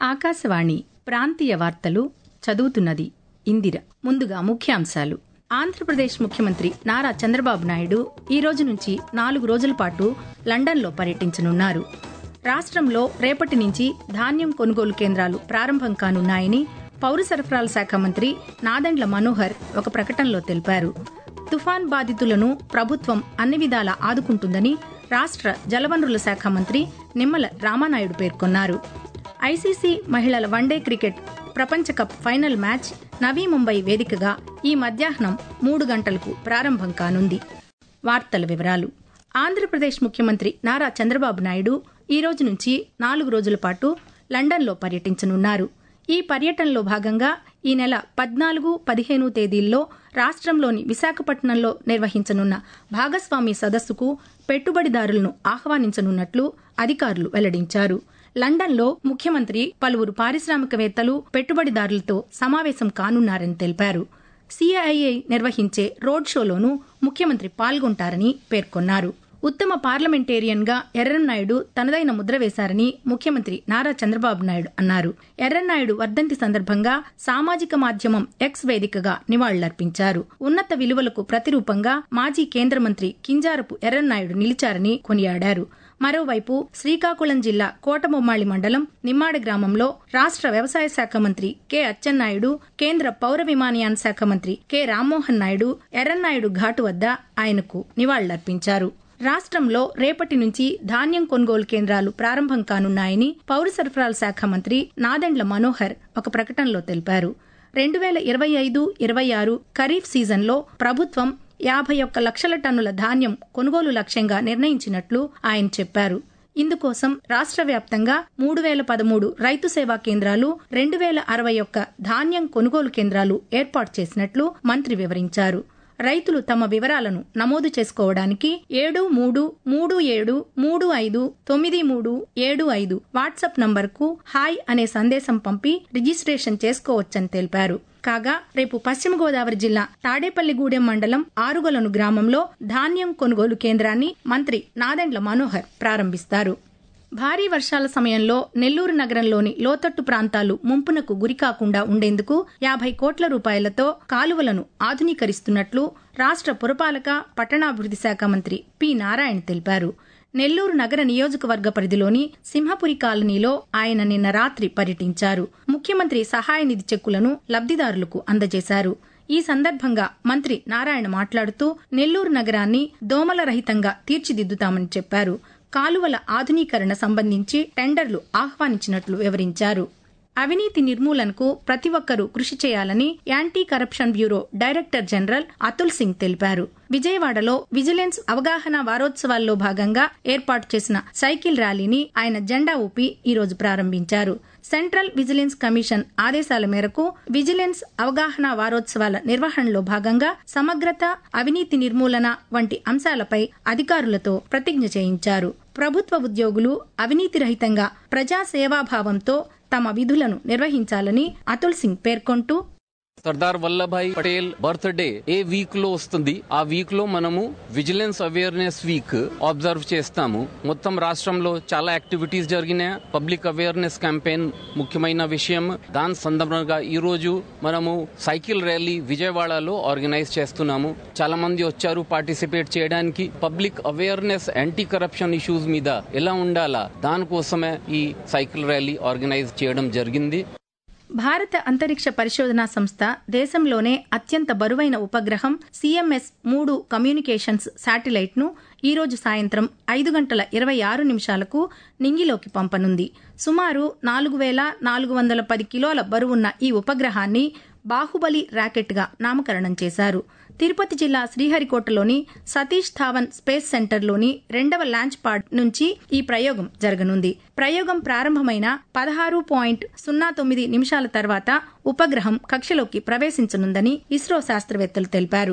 ఆకాశవాణి ప్రాంతీయ వార్తలు చదువుతున్నది ఇందిర ముందుగా ముఖ్యాంశాలు ఆంధ్రప్రదేశ్ ముఖ్యమంత్రి నారా చంద్రబాబు నాయుడు ఈ రోజు నుంచి నాలుగు రోజుల పాటు లండన్లో పర్యటించనున్నారు రాష్ట్రంలో రేపటి నుంచి ధాన్యం కొనుగోలు కేంద్రాలు ప్రారంభం కానున్నాయని పౌర సరఫరాల శాఖ మంత్రి నాదెండ్ల మనోహర్ ఒక ప్రకటనలో తెలిపారు తుఫాన్ బాధితులను ప్రభుత్వం అన్ని విధాలా ఆదుకుంటుందని రాష్ట్ర జలవనరుల శాఖ మంత్రి నిమ్మల రామానాయుడు పేర్కొన్నారు ఐసీసీ మహిళల వన్డే క్రికెట్ ప్రపంచ cup final match Navi Mumbai వేదికగా ఈ మధ్యాహ్నం మూడు గంటలకు ప్రారంభం కానుంది వార్తల వివరాలు ఆంధ్రప్రదేశ్ ముఖ్యమంత్రి నారా చంద్రబాబు నాయుడు ఈ రోజు నుంచి నాలుగు రోజుల పాటు లండన్లో పర్యటించనున్నారు ఈ పర్యటనలో భాగంగా ఈ నెల పద్నాలుగు పదిహేను తేదీల్లో రాష్ట్రంలోని విశాఖపట్నంలో నిర్వహించనున్న భాగస్వామి సదస్సుకు పెట్టుబడిదారులను ఆహ్వానించనున్నట్లు అధికారులు వెల్లడించారు లండన్లో ముఖ్యమంత్రి పలువురు పారిశ్రామికవేత్తలు పెట్టుబడిదారులతో సమావేశం కానున్నారని తెలిపారు సిఐఐ నిర్వహించే రోడ్ షోలోనూ ముఖ్యమంత్రి పాల్గొంటారని పేర్కొన్నారు ఉత్తమ పార్లమెంటేరియన్ గా ఎర్రన్నాయుడు తనదైన ముద్ర వేశారని ముఖ్యమంత్రి నారా చంద్రబాబు నాయుడు అన్నారు ఎర్రన్నాయుడు వర్ధంతి సందర్భంగా సామాజిక మాధ్యమం ఎక్స్ వేదికగా నివాళులర్పించారు ఉన్నత విలువలకు ప్రతిరూపంగా మాజీ కేంద్ర మంత్రి కింజారపు ఎర్రన్నాయుడు నిలిచారని కొనియాడారు మరోవైపు శ్రీకాకుళం జిల్లా కోటబొమ్మాళి మండలం నిమ్మాడ గ్రామంలో రాష్ట్ర వ్యవసాయ శాఖ మంత్రి కె అచ్చెన్నాయుడు కేంద్ర పౌర విమానయాన శాఖ మంత్రి కె రామ్మోహన్ నాయుడు ఎర్రన్నాయుడు ఘాటు వద్ద ఆయనకు నివాళులర్పించారు రాష్ట్రంలో రేపటి నుంచి ధాన్యం కొనుగోలు కేంద్రాలు ప్రారంభం కానున్నాయని పౌర సరఫరాల శాఖ మంత్రి నాదెండ్ల మనోహర్ ఒక ప్రకటనలో తెలిపారు రెండు వేల ఇరవై ఐదు ఇరవై ఆరు ఖరీఫ్ సీజన్లో ప్రభుత్వం యాభై ఒక్క లక్షల టన్నుల ధాన్యం కొనుగోలు లక్ష్యంగా నిర్ణయించినట్లు ఆయన చెప్పారు ఇందుకోసం రాష్ట్ర వ్యాప్తంగా మూడు వేల పదమూడు రైతు సేవా కేంద్రాలు రెండు వేల అరవై ఒక్క ధాన్యం కొనుగోలు కేంద్రాలు ఏర్పాటు చేసినట్లు మంత్రి వివరించారు రైతులు తమ వివరాలను నమోదు చేసుకోవడానికి ఏడు మూడు మూడు ఏడు మూడు ఐదు తొమ్మిది మూడు ఏడు ఐదు వాట్సాప్ నంబర్కు హాయ్ అనే సందేశం పంపి రిజిస్ట్రేషన్ చేసుకోవచ్చని తెలిపారు కాగా రేపు పశ్చిమ గోదావరి జిల్లా తాడేపల్లిగూడెం మండలం ఆరుగొలను గ్రామంలో ధాన్యం కొనుగోలు కేంద్రాన్ని మంత్రి నాదెండ్ల మనోహర్ ప్రారంభిస్తారు భారీ వర్షాల సమయంలో నెల్లూరు నగరంలోని లోతట్టు ప్రాంతాలు ముంపునకు గురికాకుండా ఉండేందుకు యాభై కోట్ల రూపాయలతో కాలువలను ఆధునీకరిస్తున్నట్లు రాష్ట్ర పురపాలక పట్టణాభివృద్ధి శాఖ మంత్రి పి నారాయణ తెలిపారు నెల్లూరు నగర నియోజకవర్గ పరిధిలోని సింహపురి కాలనీలో ఆయన నిన్న రాత్రి పర్యటించారు ముఖ్యమంత్రి సహాయ నిధి చెక్కులను లబ్దిదారులకు అందజేశారు ఈ సందర్భంగా మంత్రి నారాయణ మాట్లాడుతూ నెల్లూరు నగరాన్ని దోమల రహితంగా తీర్చిదిద్దుతామని చెప్పారు కాలువల ఆధునీకరణ సంబంధించి టెండర్లు ఆహ్వానించినట్లు వివరించారు అవినీతి నిర్మూలనకు ప్రతి ఒక్కరూ కృషి చేయాలని anti corruption bureau director general Atul Singh తెలిపారు విజయవాడలో విజిలెన్స్ అవగాహన వారోత్సవాల్లో భాగంగా ఏర్పాటు చేసిన సైకిల్ ర్యాలీని ఆయన జెండా ఊపి ఈరోజు ప్రారంభించారు సెంట్రల్ విజిలెన్స్ కమిషన్ ఆదేశాల మేరకు విజిలెన్స్ అవగాహన వారోత్సవాల నిర్వహణలో భాగంగా సమగ్రత అవినీతి నిర్మూలన వంటి అంశాలపై అధికారులతో ప్రతిజ్ఞ చేయించారు ప్రభుత్వ ఉద్యోగులు అవినీతి రహితంగా ప్రజా సేవాభావంతో తమ విధులను నిర్వహించాలని అతుల్ సింగ్ పేర్కొంటూ సర్దార్ వల్లభాయ్ పటేల్ బర్త్డే ఏ వీక్ లో వస్తుంది ఆ వీక్ లో మనము విజిలెన్స్ అవేర్నెస్ వీక్ అబ్జర్వ్ చేస్తాము మొత్తం రాష్ట్రంలో చాలా యాక్టివిటీస్ జరిగినాయి పబ్లిక్ అవేర్నెస్ క్యాంపెయిన్ ముఖ్యమైన విషయం దాని సందర్భంగా ఈ రోజు మనము సైకిల్ ర్యాలీ విజయవాడలో ఆర్గనైజ్ చేస్తున్నాము చాలా మంది వచ్చారు పార్టిసిపేట్ చేయడానికి public awareness anti corruption issues మీద ఎలా ఉండాలా దానికోసమే ఈ సైకిల్ ర్యాలీ ఆర్గనైజ్ చేయడం జరిగింది భారత అంతరిక్ష పరిశోధనా సంస్థ దేశంలోనే అత్యంత బరువైన ఉపగ్రహం సిఎంఎస్ మూడు కమ్యూనికేషన్స్ శాటిలైట్ ను ఈ రోజు సాయంత్రం ఐదు గంటల ఇరవై ఆరు నిమిషాలకు నింగిలోకి పంపనుంది సుమారు నాలుగు వేల నాలుగు వందల పది కిలోల బరువున్న ఈ ఉపగ్రహాన్ని బాహుబలి ర్యాకెట్ గా నామకరణం చేశారు తిరుపతి జిల్లా శ్రీహరికోటలోని సతీష్ ధావన్ స్పేస్ సెంటర్లోని రెండవ లాంచ్ పాడ్ నుంచి ఈ ప్రయోగం జరగనుంది ప్రయోగం ప్రారంభమైన పదహారు పాయింట్ సున్నా తొమ్మిది నిమిషాల తర్వాత ఉపగ్రహం కక్షలోకి ప్రవేశించనుందని ఇస్రో శాస్త్రవేత్తలు తెలిపారు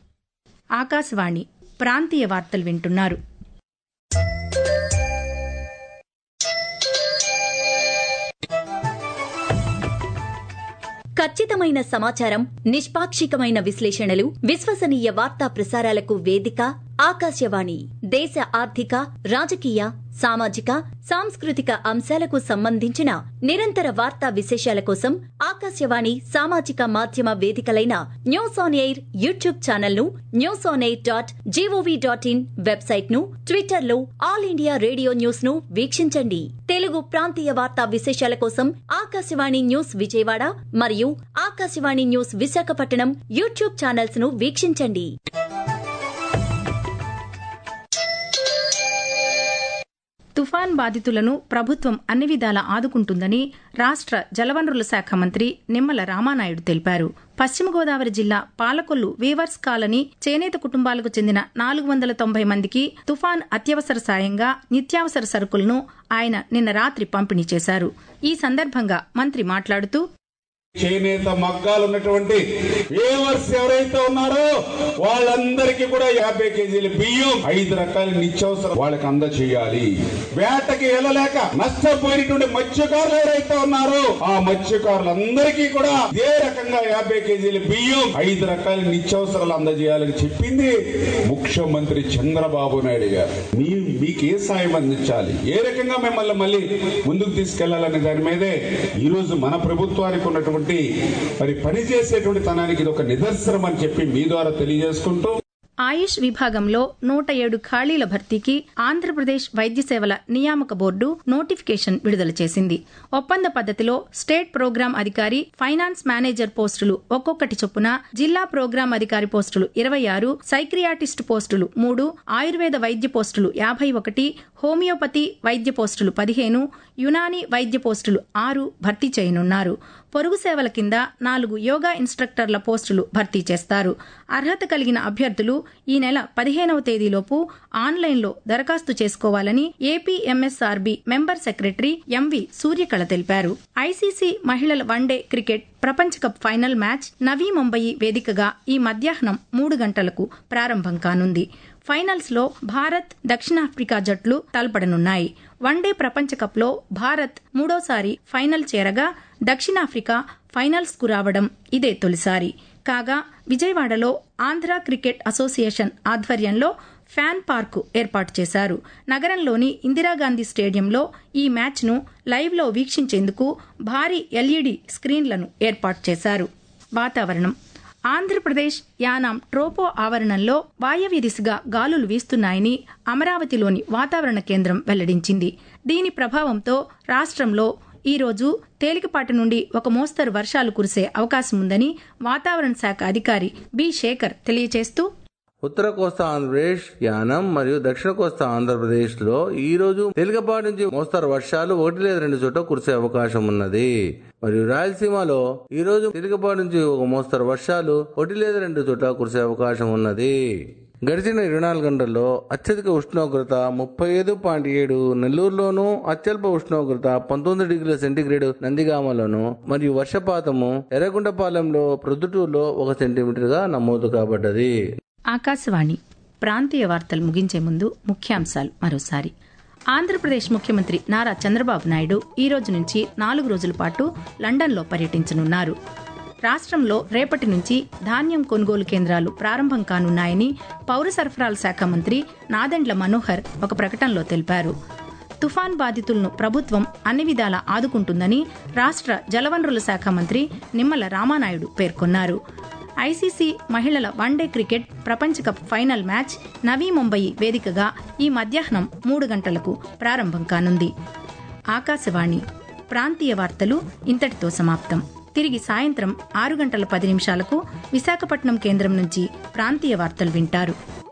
ఆకాశవాణి ప్రాంతీయ వార్తలు వింటున్నారు ఖచ్చితమైన సమాచారం నిష్పాక్షికమైన విశ్లేషణలు విశ్వసనీయ వార్తా ప్రసారాలకు వేదిక ఆకాశవాణి దేశ ఆర్థిక రాజకీయ సామాజిక సాంస్కృతిక అంశాలకు సంబంధించిన నిరంతర వార్తా విశేషాల కోసం ఆకాశవాణి సామాజిక మాధ్యమ వేదికలైన news on air YouTube channel ను news on air dot gov dot in website ను ట్విట్టర్ లో ఆల్ ఇండియా రేడియో న్యూస్ ను వీక్షించండి తెలుగు ప్రాంతీయ వార్తా విశేషాల కోసం ఆకాశవాణి న్యూస్ విజయవాడ మరియు Akashvani news Visakhapatnam YouTube channels ను వీక్షించండి తుఫాన్ బాధితులను ప్రభుత్వం అన్ని విధాలా ఆదుకుంటుందని రాష్ట్ర జలవనరుల శాఖ మంత్రి నిమ్మల రామానాయుడు తెలిపారు పశ్చిమ గోదావరి జిల్లా పాలకొల్లు వీవర్స్ కాలనీ చేనేత కుటుంబాలకు చెందిన నాలుగు వందల తొంభై మందికి తుఫాన్ అత్యవసర సాయంగా నిత్యావసర సరుకులను ఆయన నిన్న రాత్రి పంపిణీ చేశారు ఈ సందర్భంగా మంత్రి మాట్లాడుతూ చేనేత మగ్గాలు ఉన్నటువంటి వేవర్స్ ఎవరైతే ఉన్నారో వాళ్ళందరికీ కూడా యాభై కేజీల బియ్యం ఐదు రకాల నిత్యావసరం వాళ్ళకి అందచేయాలి వేటకి వెళ్ళలేక నష్టపోయినటువంటి మత్స్యకారులు ఎవరైతే ఉన్నారో ఆ మత్స్యకారులందరికీ కూడా ఇదే రకంగా యాభై కేజీల బియ్యం ఐదు రకాల నిత్యావసరాలు అందజేయాలని చెప్పింది ముఖ్యమంత్రి చంద్రబాబు నాయుడు గారు మీ మీకు ఏ సాయం అందించాలి ఏ రకంగా మిమ్మల్ని మళ్ళీ ముందుకు తీసుకెళ్లాలనే దాని మీదే ఈ రోజు మన ప్రభుత్వానికి ఉన్నటువంటి మరి పనిచేసేటువంటి తనానికి ఇది ఒక నిదర్శనం అని చెప్పి మీ ద్వారా తెలియజేసుకుంటూ ఆయుష్ విభాగంలో నూట ఏడు ఖాళీల భర్తీకి ఆంధ్రప్రదేశ్ వైద్య సేవల నియామక బోర్డు నోటిఫికేషన్ విడుదల చేసింది ఒప్పంద పద్ధతిలో స్టేట్ ప్రోగ్రాం అధికారి ఫైనాన్స్ మేనేజర్ పోస్టులు ఒక్కొక్కటి చొప్పున జిల్లా ప్రోగ్రాం అధికారి పోస్టులు ఇరవై ఆరు సైక్రియాటిస్ట్ పోస్టులు మూడు ఆయుర్వేద వైద్య పోస్టులు యాభై ఒకటి హోమియోపతి వైద్య పోస్టులు పదిహేను యునాని వైద్య పోస్టులు ఆరు భర్తీ చేయనున్నారు పొరుగు సేవల కింద నాలుగు యోగా ఇన్స్ట్రక్టర్ల పోస్టులు భర్తీ చేస్తారు అర్హత కలిగిన అభ్యర్థులు ఈ నెల పదిహేనవ తేదీలోపు ఆన్లైన్లో దరఖాస్తు చేసుకోవాలని APMSRB member secretary M V Suryakala తెలిపారు ఐసీసీ మహిళల వన్డే క్రికెట్ ప్రపంచ cup final match Navi Mumbai వేదికగా ఈ మధ్యాహ్నం మూడు గంటలకు ప్రారంభం కానుంది ఫైనల్స్ లో భారత్ దక్షిణాఫ్రికా జట్లు తలపడనున్నాయి వన్డే ప్రపంచ కప్ లో భారత్ మూడోసారి ఫైనల్ చేరగా దక్షిణాఫ్రికా ఫైనల్స్ కు రావడం ఇదే తొలిసారి కాగా విజయవాడలో ఆంధ్ర క్రికెట్ అసోసియేషన్ ఆధ్వర్యంలో ఫ్యాన్ పార్కు ఏర్పాటు చేశారు నగరంలోని ఇందిరాగాంధీ స్టేడియంలో ఈ మ్యాచ్ను లైవ్లో వీక్షించేందుకు భారీ ఎల్ఈడి స్క్రీన్లను ఏర్పాటు చేశారు వాతావరణం ఆంధ్రప్రదేశ్ యానాం ట్రోపో ఆవరణంలో వాయవ్య దిశగా గాలులు వీస్తున్నాయని అమరావతిలోని వాతావరణ కేంద్రం వెల్లడించింది దీని ప్రభావంతో రాష్ట్రంలో ఈ రోజు తేలికపాటి నుండి ఒక మోస్తరు వర్షాలు కురిసే అవకాశం ఉందని వాతావరణ శాఖ అధికారి బి శేఖర్ తెలియజేస్తూ ఉత్తర కోస్తా ఆంధ్రప్రదేశ్ యానం మరియు దక్షిణ కోస్తా ఆంధ్రప్రదేశ్ లో ఈ రోజు తేలికపాటి నుంచి మోస్తరు వర్షాలు ఒకటి లేదా రెండు చోట్ల కురిసే అవకాశం ఉన్నది మరియు రాయలసీమలో ఈ రోజు తేలికపాటి నుంచి ఒక మోస్తరు వర్షాలు ఒకటి లేదా రెండు చోట్ల కురిసే అవకాశం ఉన్నది గడిచిన ఇరవై నాలుగు గంటల్లో అత్యధిక ఉష్ణోగ్రత ముప్పై ఐదు పాయింట్ ఏడు నెల్లూరులోను అత్యల్ప ఉష్ణోగ్రత పంతొమ్మిది డిగ్రీల సెంటీగ్రేడ్ నందిగామలోను మరియు వర్షపాతము ఎర్రగుంటపాలెంలో ప్రొద్దుటూరులో ఒక సెంటీమీటర్ గా నమోదు కాబడ్డది ఆకాశవాణి ప్రాంతీయ వార్తలు ముగించే ముందు ముఖ్యాంశాలు మరోసారి ఆంధ్రప్రదేశ్ ముఖ్యమంత్రి నారా చంద్రబాబు నాయుడు ఈ రోజు నుంచి నాలుగు రోజుల పాటు లండన్లో పర్యటించనున్నారు రాష్ట్రంలో రేపటి నుంచి ధాన్యం కొనుగోలు కేంద్రాలు ప్రారంభం కానున్నాయని పౌర సరఫరాల శాఖ మంత్రి నాదెండ్ల మనోహర్ ఒక ప్రకటనలో తెలిపారు తుఫాన్ బాధితులను ప్రభుత్వం అన్ని విధాలా ఆదుకుంటుందని రాష్ట్ర జలవనరుల శాఖ మంత్రి నిమ్మల రామానాయుడు పేర్కొన్నారు ఐసీసీ మహిళల వన్డే క్రికెట్ ప్రపంచ cup final match Navi Mumbai వేదికగా ఈ మధ్యాహ్నం మూడు గంటలకు ప్రారంభం కానుంది ఆకాశవాణి ప్రాంతీయ వార్తలు ఇంతటితో సమాప్తం తిరిగి సాయంత్రం ఆరు గంటల పది నిమిషాలకు విశాఖపట్నం కేంద్రం నుంచి ప్రాంతీయ వార్తలు వింటారు